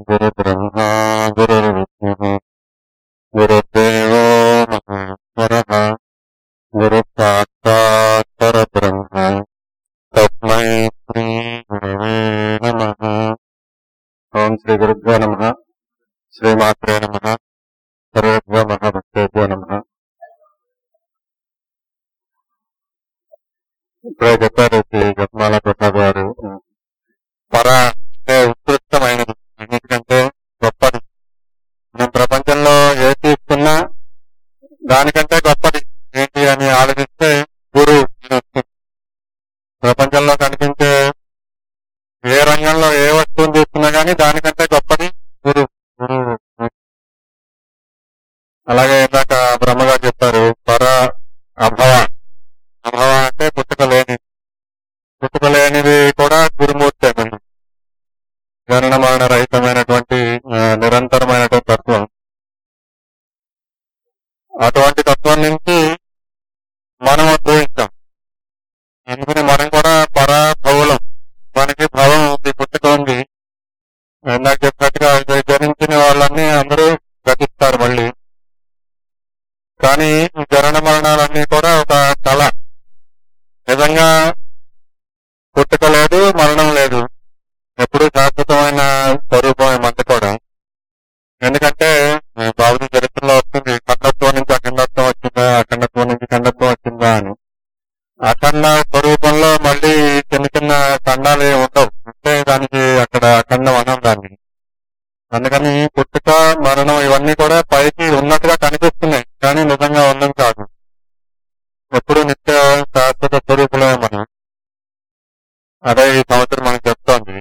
గురు బ్రహ్మ గురు విష్ణు గురుదేవో మహేశ్వర గురు సాక్షాత్ పరబ్రహ్మ తస్మై శ్రీ గురవే నమః ఓం శ్రీ గురుభ్యో నమ శ్రీమాత్రే నమ సర్వేభ్యో మహాభక్తేభ్యో నమ ఇప్పుడే చెప్పారు శ్రీ గత్మాల ప్రసాద్ గారు పర అంటే ఉత్కృష్టమైనది అన్నిటికంటే గొప్పది మనం ప్రపంచంలో ఏ తీసుకున్నా దానికంటే గొప్పది ఏంటి అని ఆలోచిస్తే గురువు అని వస్తుంది. ప్రపంచంలో కనిపించే ఏ రంగంలో ఏ వస్తువుని తీసుకున్నా గానీ దానికంటే గొప్పది గురువు గురువు అలాగే ఇందాక బ్రహ్మగారు చెప్పారు పర అభవ అభవ అంటే పుట్టుక లేని పుట్టుక లేనిది కూడా గురుమూర్తి అని జనన మరణ రహితమైనటువంటి ఆ, నిరంతరమైనటువంటి తత్వం అటువంటి తత్వం నుంచి మనం ఉద్భవించాం అందుకని మనం కూడా పరాభవులం మనకి భవం ఉంది పుట్టుక ఉంది ఇందాక చెప్పినట్టుగా ఇది జనించిన వాళ్ళన్నీ అందరూ గతిస్తారు మళ్ళీ కానీ ఈ జనన మరణాలన్నీ కూడా ఒక కళ నిజంగా పుట్టుక లేదు మరణం లేదు ఎప్పుడు శాశ్వతమైన స్వరూపమే మంది కూడా ఎందుకంటే ఆ, బాబుజీ చరిత్రలో వస్తుంది ఖండత్వం నుంచి అఖండత్వం వచ్చిందా అఖండత్వం నుంచి ఖండత్వం వచ్చిందా అని అఖండ స్వరూపంలో మళ్ళీ చిన్న చిన్న ఖండాలు ఏమి ఉండవు అంటే దానికి అక్కడ అఖండం అనం దాన్ని అందుకని పుట్టుక మరణం ఇవన్నీ కూడా పైకి ఉన్నట్టుగా కనిపిస్తున్నాయి కానీ నిజంగా ఉన్నది కాదు ఎప్పుడు నిత్య శాశ్వత స్వరూపులమే మనం అదే ఈ సంవత్సరం మనకు చెప్తోంది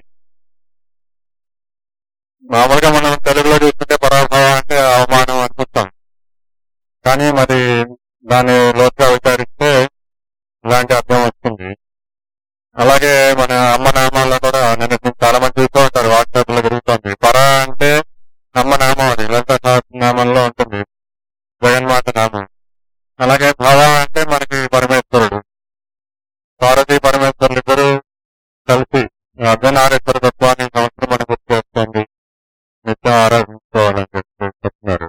మామూలుగా మనం తెలుగులో చూస్తుంటే పరాభవం అంటే అవమానం అనుకుంటాం కానీ మరి దాన్ని లోతుగా విచారిస్తే ఇలాంటి అర్థం వస్తుంది అలాగే మన అమ్మ నామాల్లో కూడా నేను చాలా మంది చూస్తూ ఉంటారు వాట్సాప్ లో తిరుగుతుంది పర అంటే అమ్మ నామం అది లలిత నామంలో ఉంటుంది జగన్మాత నామం అలాగే భవ అంటే మనకి పరమేశ్వరుడు పార్వతీ పరమేశ్వరులు ఇద్దరు కలిసి అర్ధనారేశ్వర తత్వాన్ని ఈ సంవత్సరం మనకు గుర్తు చేస్తుంది నిత్యం ఆరాధించుకోవాలని చెప్పి చెప్తున్నారు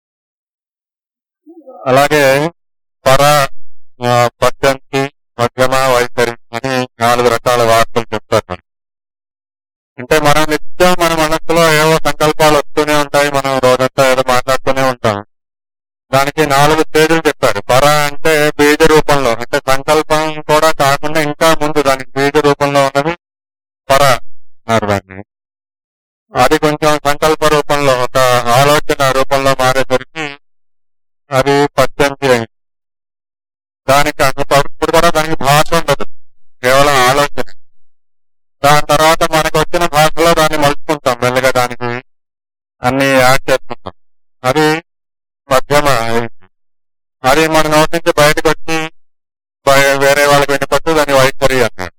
అలాగే పర ఆ, పద్యంతి మధ్యమ వైఖరి అని నాలుగు రకాల వార్తలు చెప్తారు మనకి. అంటే మనం నిత్యం మన మనసులో ఏవో సంకల్పాలు వస్తూనే ఉంటాయి మనం రోజంతా ఏదో మాట్లాడుతూనే ఉంటాం దానికి నాలుగు స్టేజ్లు చెప్పారు పర అంటే బీజ రూపంలో అంటే సంకల్పం కూడా కాకుండా ఇంకా ముందు దానికి బీజ రూపంలో ఉన్నది పర అన్నారు దాన్ని అది కొంచెం సంకల్ప రూపంలో ఒక ఆలోచన రూపంలో మారేసరికి అది పద్దెనిమిది అయింది దానికి అసలు ఇప్పుడు కూడా దానికి భాష ఉండదు కేవలం ఆలోచన దాని తర్వాత మనకు వచ్చిన భాషలో దాన్ని మలుచుకుంటాం మెల్లగా దానికి అన్ని యాడ్ చేసుకుంటాం అది మధ్యమ అయింది. అది మన నోటి నుంచి బయటకు వచ్చి బయ- వేరే వాళ్ళకి వినపట్టు దాన్ని వైఖరి అన్నారు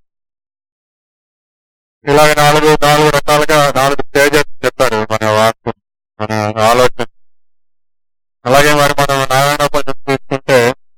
ఇలాగ నాలుగు నాలుగు రకాలుగా నాలుగు స్టేజెస్ చెప్పారు మన వాక్కు మన ఆలోచన అలాగే మరి మనం నారాయణోపనిషత్తు తీసుకుంటే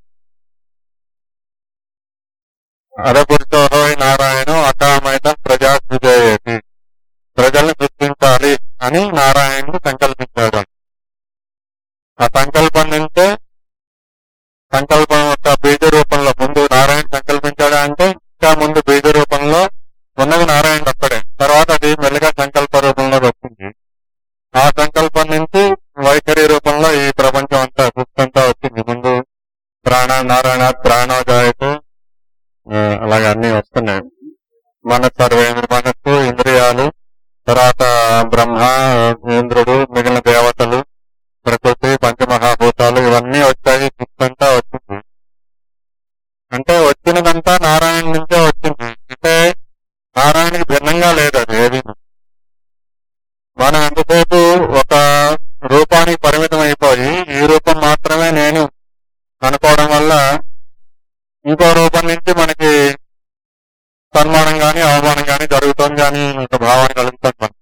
అరపురితో నారాయణ అకామైత ప్రజా సృజయేతి ప్రజల్ని సృష్టించాలి అని నారాయణుడు సంకల్పించాడు ఆ సంకల్పం నుంచే సంకల్పం యొక్క బీజ రూపంలో ముందు నారాయణ సంకల్పించాడు అంటే ఇంకా ముందు బీజ రూపంలో ఉన్నది నారాయణ ఒక్కడే తర్వాత అది మెల్లగా సంకల్ప రూపంలో వచ్చింది ఆ సంకల్పం నుంచి వైఖరి రూపంలో ఈ ప్రపంచం అంతా సృష్టి వచ్చింది ముందు ప్రాణ నారాయణ ప్రాణోదాయకు ఆ, అలాగే అన్ని వస్తున్నాయి మన సర్వేంద్ర మనస్సు ఇంద్రియాలు తర్వాత బ్రహ్మ ఇంద్రుడు మిగిలిన దేవతలు ప్రకృతి పంచమహాభూతాలు ఇవన్నీ వచ్చాయి సృష్టి అంతా వచ్చింది అంటే వచ్చినదంతా నారాయణ నుంచే వచ్చింది అంటే నారాయణకి భిన్నంగా లేదు అది ఏది మనం ఎంతసేపు ఒక రూపానికి పరిమితం అయిపోయి ఈ రూపం మాత్రమే నేను అనుకోవడం వల్ల ఇంకో రూపం నుంచి మనకి సన్మానం గాని అవమానం గాని జరుగుతుంది అని ఒక భావన కలుగుతుంది మనకి.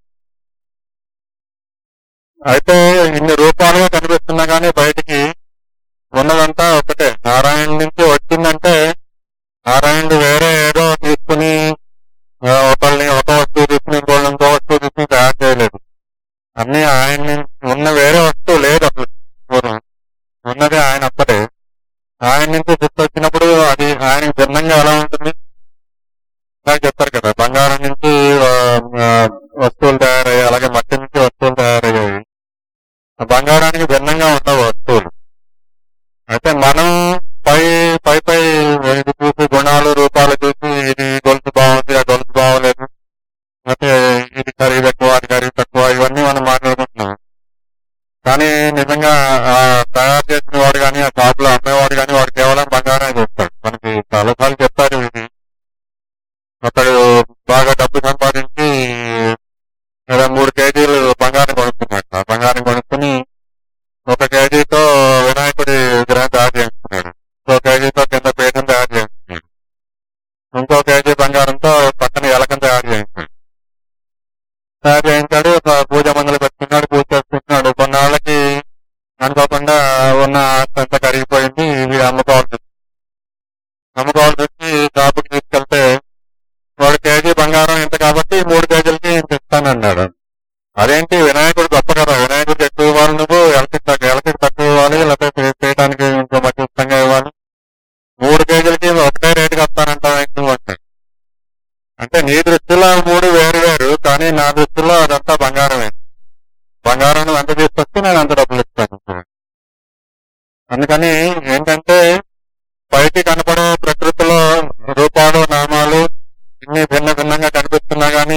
అయితే ఇన్ని రూపాలుగా కనిపిస్తున్నా గానీ బయటికి ఉన్నదంతా ఒకటే నారాయణ నుంచి వచ్చిందంటే నారాయణుడు వేరే ఏదో తీసుకుని ఆ, ఒకళ్ళని ఒక వస్తువు తీసుకుని ఇంకోళ్ళని ఇంకో వస్తువు తీసుకుని తయారు చేయలేదు అన్ని ఆయన ఉన్న వేరే వస్తువు లేదు అసలు పూర్వం ఉన్నది ఆయన ఒక్కటే ఆయన నుంచి గుర్తు వచ్చినప్పుడు అది ఆయనకి భిన్నంగా ఎలా ఉంటుంది నాకు చెప్తారు కదా బంగారం నుంచి ఆ, ఆ, వస్తువులు తయారయ్యాయి అలాగే మట్టి నుంచి వస్తువులు తయారయ్యాయి ఆ బంగారానికి భిన్నంగా ఉండవు వస్తువులు అయితే మనం పై పై పై ఇది చూసి గుణాలు రూపాలు చూసి ఇది గొలుసు బాగుంది ఆ గొలుసు బాగోలేదు అయితే ఇది ఖరీదు ఎక్కువ అది ఖరీదు తక్కువ ఇవన్నీ మనం మాట్లాడుకుంటున్నాం కానీ నిజంగా ఆ తయారు చేసిన వాడు కానీ ఆ షాప్ లో అమ్మేవాడు కానీ వాడు కేవలం బంగారం చూస్తాడు మనకి చాలాసార్లు చెప్తారు ఇది అతడు బాగా డబ్బు సంపాదించి ఏదో మూడు కేజీలు బంగారం కొనుక్కున్నాడు ఆ బంగారం కొనుక్కుని ఒక కేజీతో వినాయకుడి విగ్రహం తయారు చేస్తున్నాడు ఇంకో కేజీతో కింద పీఠం తయారు చేస్తున్నాడు ఇంకో కేజీ బంగారంతో పక్కన ఎలకం తయారు చేస్తున్నాడు తయారు చేయించాడు ఒక పూజ మందులు పెట్టుకున్నాడు పూజ చేసుకుంటున్నాడు కొన్నాళ్ళకి అనుకోకుండా ఉన్న ఆస్తి అంతా కరిగిపోయింది ఇవి అమ్ముకోవాల్సి వచ్చింది. అమ్ముకోవాల్సి వచ్చి షాపుకి తీసుకెళ్తే వాడు కేజీ బంగారం ఇంత కాబట్టి మూడు కేజీలకి ఇంత ఇస్తానన్నాడు అదేంటి వినాయకుడు గొప్ప కదా వినాయకుడికి ఎక్కువ ఇవ్వాలి నువ్వు ఎలకి తక్కువ ఎలకి తక్కువ ఇవ్వాలి లేకపోతే చేయడానికి ఇంకో మధ్యస్థంగా ఇవ్వాలి మూడు కేజీలకి ఒకటే రేటుకి వస్తానంటావు ఏంటి నువ్వు అంటే అంటే నీ దృష్టిలో మూడు వేరు వేరు కానీ నా దృష్టిలో అదంతా బంగారమే బంగారం నువ్వు ఎంత తీసుకొస్తే నేను అంత డబ్బులు ఇస్తాను అందుకని ఏంటంటే పైకి కనపడే ప్రకృతిలో రూపాలు నామాలు ఇన్ని భిన్న భిన్నంగా కనిపిస్తున్నా గానీ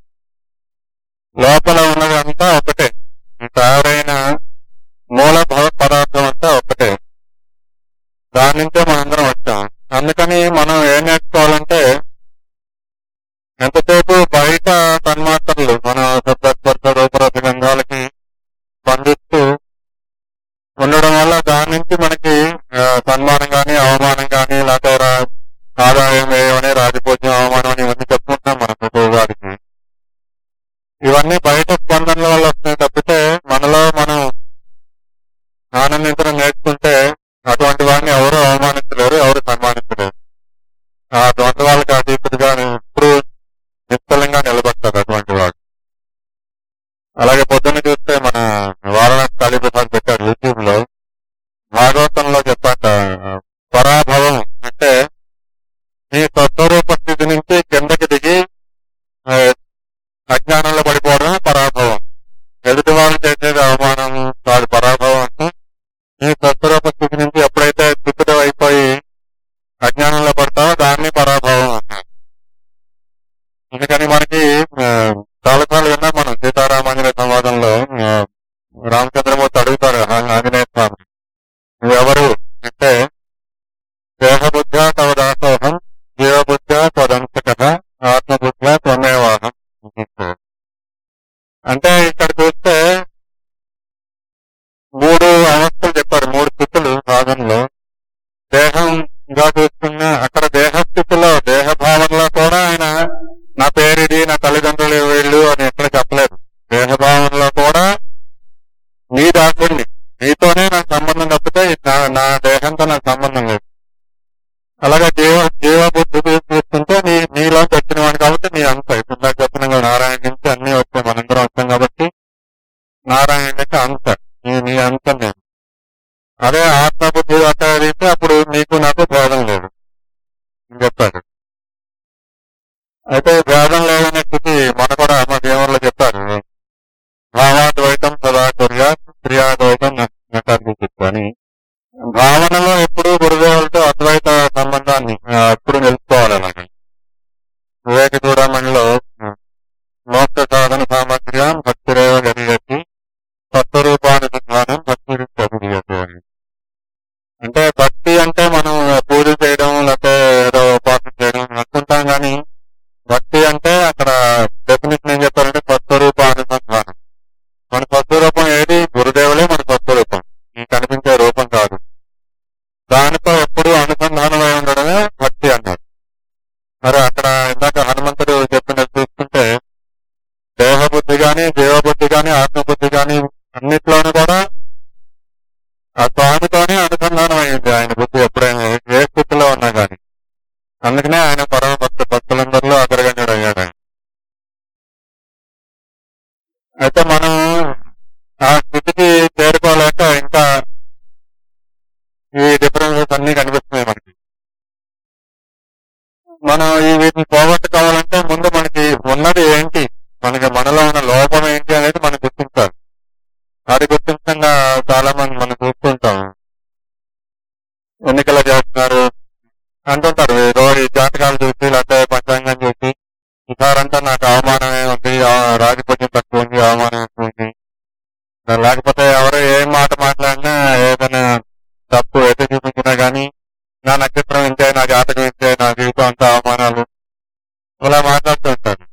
లోపల ఉన్నదంతా ఒకటే ఈ తయారైన మూల భవ పదార్థం అంతా ఒకటే దాని నుంచే మనందరం వచ్చాం అందుకని మనం ఏం నేర్చుకోవాలంటే ఎంతసేపు బయట తన్మాత్రలు మన శబ్దస్పర్శ రూపరస గంధాలకి స్పందిస్తూ ఉండడం వల్ల దాని నుంచి మనకి ఆ, సన్మానం గాని అవమానం గాని లేకపోతే రా- ఆదాయం ఏమని రాజపూజ్యం అవమానం అని ఇవన్నీ చెప్పుకుంటున్నాం మనం ప్రతి వాడికి ఇవన్నీ బయట స్పందనల వల్ల వస్తున్నాయి తప్పితే మనలో మనం ఆనందించడం నేర్చుకుంటే అటువంటి వాడిని ఎవరు అవమానించలేరు ఎవరు సన్మానించలేరు ఆ అటువంటి వాళ్ళకి అతీతుడిగా ఎప్పుడు నిశ్చలంగా నిలబడతారు అటువంటి వాడు అలాగే పొద్దున్న చూస్తే మన వారణాసి కాళీప్రసాద్ పెట్టాడు యూట్యూబ్ లో భాగవతంలో చెప్పాట పరాభవం అంటే నీ స్వస్వరూప స్థితి నుంచి కిందకి దిగి ఆ, అజ్ఞానంలో పడిపోవడమే పరాభవం ఎదుటి వాళ్ళు చేసేది అవమానం కాదు పరాభవం అంటే నీ స్వస్వరూప స్థితి నుంచి ఎప్పుడైతే స్థితిలో అయిపోయి అజ్ఞానంలో పడతావో దాన్ని పరాభవం అంటారు అందుకని మనకి ఆ, చాలాసార్లు విన్నాం మనం సీతారామాంజనేయ సంవాదంలో ఆ, రామచంద్రమూర్తి అడుగుతారు ఆ- ఆంజనేయ స్వామి నువ్వెవరు అంటే దేహబుద్ధ్యా తవ దాసోహం జీవబుద్ధ్యా త్వదంశక ఆత్మబుద్ధ్యా త్వమేవాహం అంటే ఇక్కడ చూస్తే మూడు అవస్థలు చెప్పారు మూడు స్థితులు సాధనలో దేహంగా చూస్తున్న అక్కడ దేహ స్థితిలో దేహ భావనలో కూడా ఆయన నా పేరిది నా తల్లిదండ్రులు వీళ్ళు అని ఎక్కడ చెప్పలేదు దేహ భావనలో కూడా నీ దాసుడిని నీతోనే నాకు సంబంధం తప్పితే నా నా దేహంతో నాకు సంబంధం లేదు అలాగే జీవ జీవ బుద్ధి తీసుకుంటే నీ నీలో వచ్చిన వాడు కాబట్టి నీ అంత ఇప్పుడు నాకు చెప్పిన కదా, నారాయణ నుంచి అన్ని వచ్చాయి మనందరం వచ్చాం కాబట్టి నారాయణకి అంత నీ నీ అంత నేను అదే ఆత్మబుద్ధి అయితే అప్పుడు నీకు నాకు భేదం లేదు అని చెప్పాడు అయితే భేదం లేదనే స్థితి మన కూడా మన దేవుళ్ళు చెప్పారు భావాద్వైతం సదా కొరియా క్రియాద్వైతం నటార్జిత్ అని భావనలో ఎప్పుడు గురుదేవులతో అద్వైత సంబంధాన్ని ఆ, ఎప్పుడు నిలుపుకోవాలి అలాగే వివేక చూడమణిలో మోక్ష సాధన సామగ్ర్యం భక్తిరేవ గరియతి తత్వరూపానుసంధానం భక్తి చదివియతి అని అంటే భక్తి అంటే మనం పూజ చేయడం లేకపోతే ఏదో ఉపాసన చేయడం అనుకుంటాం కానీ భక్తి అంటే అక్కడ డెఫినేషన్ ఏం చెప్పారంటే స్వస్వరూపానుసంధానం మన స్వస్వరూపం ఏది గురుదేవులే మన స్వస్వరూపం ఈ కనిపించే రూపం కాదు దానితో ఎప్పుడు అనుసంధానమై ఉండడమే భక్తి అన్నారు మరి అక్కడ ఇందాక హనుమంతుడు చెప్పినట్టు చూసుకుంటే దేహబుద్ధి గాని జీవబుద్ధి గాని ఆత్మబుద్ధి గాని అన్నిట్లోనూ కూడా ఆ స్వామితోనే అనుసంధానం అయింది ఆయన బుద్ధి ఎప్పుడైనా ఏ స్థితిలో ఉన్నా గాని అందుకనే ఆయన పరమ భక్త భక్తులందరిలో అగ్రగణ్యుడు అయ్యాడు ఆయన అయితే మనం ఆ స్థితికి చేరుకోలేక ఇంకా ఈ డిఫరెన్సెస్ అన్ని కనిపిస్తున్నాయి మనకి మనం ఈ వీటిని పోగొట్టుకోవాలంటే ముందు మనకి ఉన్నది ఏంటి మనకి మనలో ఉన్న లోపం ఏంటి అనేది మనం గుర్తించాలి అది గుర్తించకుండా చాలా మంది మనం చూస్తుంటాం ఎన్నికలు చేస్తున్నారు అంటుంటారు ఈ రోజు ఈ జాతకాలు చూసి లేకపోతే పంచాంగం చూసి ఈసారంతా నాకు అవమానమే ఉంది ఆ- రాజపూజ్యం తక్కువ ఉంది అవమానం ఎక్కువ ఉంది లేకపోతే ఎవరు ఏం మాట మాట్లాడినా ఏదైనా తప్పు ఎటు చూపించినా గానీ నా నక్షత్రం ఇంతే నా జాతకం ఇంతే నా జీవితం అంతా అవమానాలు ఇలా మాట్లాడుతూ ఉంటారు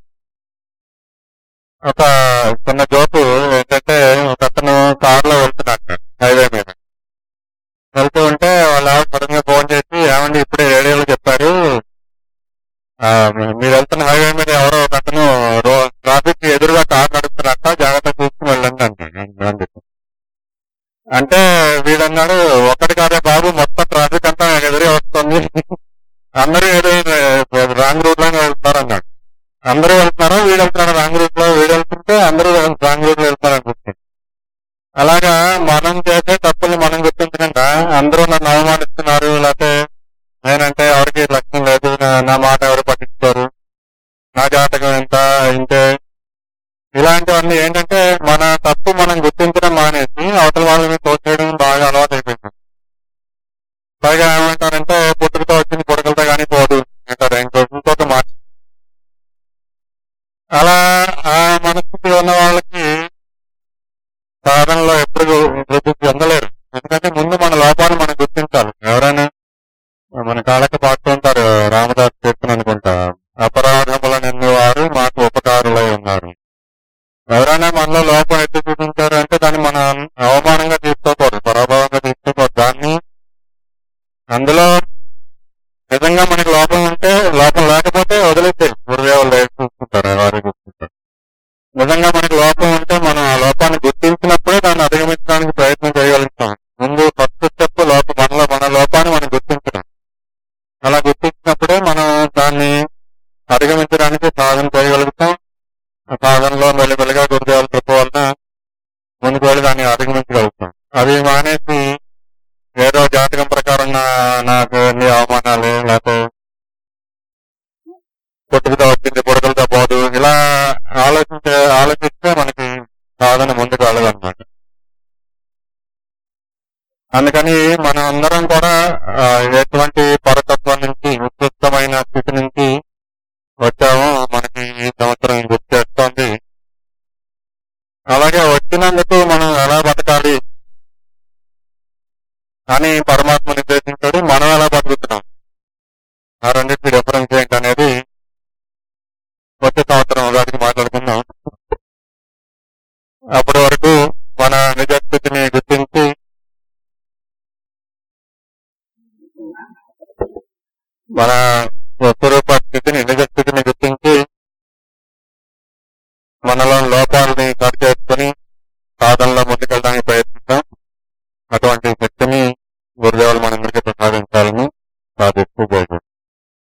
ఒక చిన్న జోకు ఏంటంటే ఒక అతను కారులో వెళ్తున్నాడు హైవే మీద వెళ్తూ ఉంటే వాళ్ళ ఆవిడ సడన్ గా ఫోన్ చేసి ఏమండి ఇప్పుడే రేడియోలో చెప్పారు ఆ, మీరు వెళ్తున్న హైవే మీద ఎవరో ఒక అతను ట్రాఫిక్ ఎదురుగా కారు నడుస్తున్నట్ట జాగ్రత్త చూసుకుని వెళ్ళండి అంటాడు అంటే వీడన్నాడు ఒక్కటి కాదే బాబు మొత్తం ట్రాఫిక్ అంతా నాకు ఎదురే వస్తుంది అందరూ ఏదో రాంగ్ రూట్ లోనే వెళ్తున్నారు అన్నాడు అందరూ వెళ్తున్నారో వీడు వెళ్తున్నాడు రాంగ్ రూట్ లో వీడు వెళ్తుంటే అందరూ రాంగ్ రూట్ లో వెళ్తారు అనుకుంటుంది అలాగా మనం చేసే తప్పుల్ని మనం గుర్తించకుండా అందరూ నన్ను అవమానిస్తున్నారు లేకపోతే నేనంటే ఎవరికి లక్ష్యం లేదు నా- నా మాట ఎవరు పట్టించుకోరు నా జాతకం ఎంత ఇంతే ఇలాంటివన్నీ ఏంటంటే మన తప్పు మనం గుర్తించడం మానేసి అవతల వాళ్ళ మీద తోచేయడం బాగా అలవాటు అయిపోయింది పైగా ఏమంటారంటే పుట్టుకతో వచ్చింది పుడకలతో కానీ పోదు అంటారు ఇంకో ఇంకొక మాట అలా ఆ మనస్థితి ఉన్న వాళ్ళకి సాధనలో ఎప్పుడు వృద్ధి చెందలేరు ఎందుకంటే ముందు మన లోపాన్ని మనం గుర్తించాలి ఎవరైనా మన కాళ్ళకి పాడుతూ ఉంటారు రామదాస్ కీర్తన అనుకుంటా అపరాధముల నిన్ను వారు మాకు ఉపకారులై ఉన్నారు ఎవరైనా మనలో లోపం ఎత్తి చూపించారు అంటే దాన్ని మనం అవమానంగా తీసుకోకూడదు పరాభవంగా తీసుకోకూడదు దాన్ని అందులో నిజంగా మనకి లోపం ఉంటే లోపం లేకపోతే వదిలేస్తే గురుదేవులు చూసుకుంటారు వారు చూసుకుంటారు నిజంగా మనకి లోపం ఉంటే మనం ఆ లోపాన్ని గుర్తించినప్పుడే దాన్ని అధిగమించడానికి ప్రయత్నం చేయగలుగుతాం ముందు ఫస్ట్ స్టెప్ లోప మనలో మన లోపాన్ని మనం గుర్తించడం అలా గుర్తించినప్పుడే మనం దాన్ని అధిగమించడానికి సాధన చేయగలుగుతాం ఆ సాధనలో మెల్లిమెల్లిగా గురుదేవుల కృప వలన ముందుకు వెళ్ళి దాన్ని అధిగమించగలుగుతాం అది మానేసి ఏదో జాతకం ప్రకారం నా- నాకు ఎన్ని అవమానాలు లేకపోతే పుట్టుకతో వచ్చింది పుడకలతో పోదు ఇలా ఆలోచించే ఆలోచిస్తే మనకి సాధన ముందుకు వెళ్ళదన్నమాట అందుకని మనం అందరం కూడా ఆ, ఎటువంటి పరతత్వం నుంచి ఉత్కృష్టమైన స్థితి నుంచి వచ్చామో మనకి ఈ సంవత్సరం గుర్తు చేస్తోంది అలాగే వచ్చినందుకు మనం ఎలా బతకాలి అని పరమాత్మ నిర్దేశించాడు మనం ఎలా బతుకుతున్నాం ఆ రెండింటి డిఫరెన్స్ ఏంటి అనేది వచ్చే సంవత్సరం ఉగాదికి మాట్లాడుకుందాం అప్పటి వరకు మన నిజ స్థితిని గుర్తించి మన స్వరూప స్థితిని నిజ స్థితిని గుర్తించి మనలో లోపాలని సరి చేసుకుని